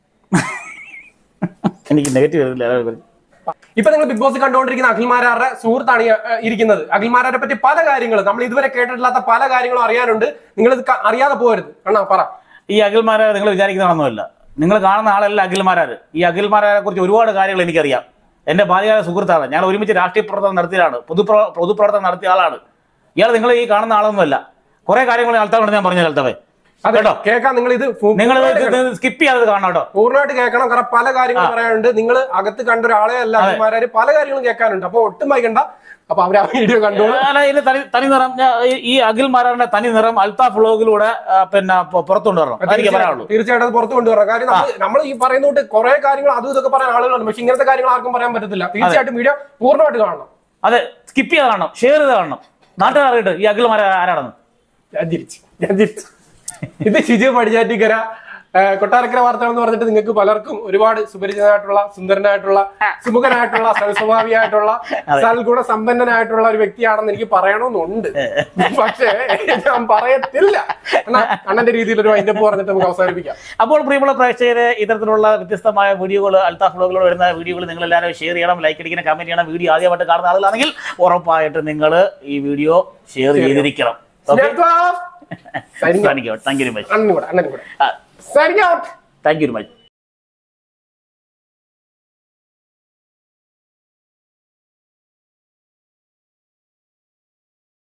എനിക്ക് നെഗറ്റീവ് വരുന്നില്ല അയാളെ കുറിച്ച്. ഇപ്പൊ നിങ്ങൾ ബിഗ് ബോസ് കണ്ടുകൊണ്ടിരിക്കുന്ന അഖിൽമാരാരുടെ സുഹൃത്താണ് ഈ, ഏഹ്, ഇരിക്കുന്നത് അഖിൽമാരാരെ പറ്റി പല കാര്യങ്ങളും നമ്മൾ ഇതുവരെ കേട്ടിട്ടില്ലാത്ത പല കാര്യങ്ങളും അറിയാനുണ്ട് നിങ്ങൾ ഇത് ക- അറിയാതെ പോകരുത് അണ്ണാ പറ ഈ അഖിൽമാരാർ നിങ്ങൾ വിചാരിക്കുന്നതൊന്നുമല്ല നിങ്ങൾ കാണുന്ന ആളല്ല അഖിൽമാരാർ ഈ അഖിൽമാരാരെ കുറിച്ച് ഒരുപാട് കാര്യങ്ങൾ എനിക്കറിയാം എന്റെ ബാല്യകാല സുഹൃത്താണ് ഞാൻ ഒരുമിച്ച് രാഷ്ട്രീയ പ്രവർത്തനം നടത്തിയതാണ് പൊതുപ്ര പൊതുപ്രവർത്തനം നടത്തിയ ആളാണ് ഇയാൾ നിങ്ങൾ ഈ കാണുന്ന ആളൊന്നുമല്ല കുറെ കാര്യങ്ങൾ ആൾക്കാരോട് ഞാൻ പറഞ്ഞു കേൾത്തവേ അതെ കേട്ടോ കേൾക്കാൻ നിങ്ങൾ ഇത് ഫു- നിങ്ങൾ സ്കിപ്പ് ചെയ്യാതെ കാണണം കേട്ടോ പൂർണ്ണമായിട്ട് കേൾക്കണം കാരണം പല കാര്യങ്ങളും പറയാനുണ്ട് നിങ്ങൾ അകത്ത് കണ്ട ഒരാളെ അല്ല അഖിൽമാരാര് പല കാര്യങ്ങളും കേൾക്കാനുണ്ട് അപ്പൊ ഒട്ടും വൈകണ്ട അപ്പൊ അവർ ആ വീഡിയോ കണ്ടോളൂ അല്ല ഇതിന്റെ തനി തനി നിറം ഞാൻ- ഈ- ഈ അഖിൽമാരാറിന്റെ തനി നിറം അൽത്താഫ് വ്ലോഗിലൂടെ ആ, പിന്നെ പൊ- പുറത്തുകൊണ്ട് വരണം അതെനിക്ക് പറയാനുള്ളൂ തീർച്ചയായിട്ടും അത് പുറത്തു കൊണ്ടുവരാം കാര്യം നമ്മൾ ഈ പറയുന്ന തൊട്ട് കുറെ കാര്യങ്ങൾ അതും ഇതൊക്കെ പറയാൻ ആളുകളുണ്ട് പക്ഷെ ഇങ്ങനത്തെ കാര്യങ്ങൾ ആർക്കും പറയാൻ പറ്റത്തില്ല തീർച്ചയായിട്ടും വീഡിയോ പൂർണ്ണമായിട്ട് കാണണം അതെ സ്കിപ്പ് ചെയ്ത് കാണണം ഷെയർ ചെയ്ത് കാണണം നാട്ടുകാർ അറിയട്ടെ ഈ അഖിൽമാരാർ ആരാണെന്ന് ഞാൻ തിരിച്ചു ഞാൻ തിരിച്ചു ഇത് ഷിജു പടിഞ്ഞാറ്റിക്കര ആ, കൊട്ടാരക്കര വാർത്തകൾ എന്ന് പറഞ്ഞിട്ട് നിങ്ങൾക്ക് പലർക്കും ഒരുപാട് സുപരിചിതനായിട്ടുള്ള സുന്ദരനായിട്ടുള്ള സുമുഖനായിട്ടുള്ള സൽസ്വഭാവിയായിട്ടുള്ള സൽഗുണ സമ്പന്നനായിട്ടുള്ള ഒരു വ്യക്തിയാണെന്ന് എനിക്ക് പറയണമെന്നുണ്ട് പക്ഷേ ഞാൻ പറയത്തില്ല എന്നാ അണ്ണന്റെ രീതിയിൽ ഒരു വൈൻഡപ്പ് പറഞ്ഞിട്ട് നമുക്ക് അവസാനിപ്പിക്കാം അപ്പോൾ പ്രിയമുള്ള പ്രേക്ഷകരെ ഇത്തരത്തിലുള്ള വ്യത്യസ്തമായ വീഡിയോകൾ അൽത്താഫ് വ്ലോഗിലൂടെ വരുന്ന വീഡിയോകൾ നിങ്ങൾ എല്ലാവരും ഷെയർ ചെയ്യണം ലൈക്ക് അടിക്കണം കമന്റ് ചെയ്യണം വീഡിയോ ആദ്യമായിട്ട് കാണുന്ന ആളുകളാണെങ്കിൽ ഉറപ്പായിട്ട് നിങ്ങൾ ഈ വീഡിയോ ഷെയർ ചെയ്തിരിക്കണം Signing out. Thank you very much അണ്ണനും കൂടെ അണ്ണനും കൂടെ signing out thank you very much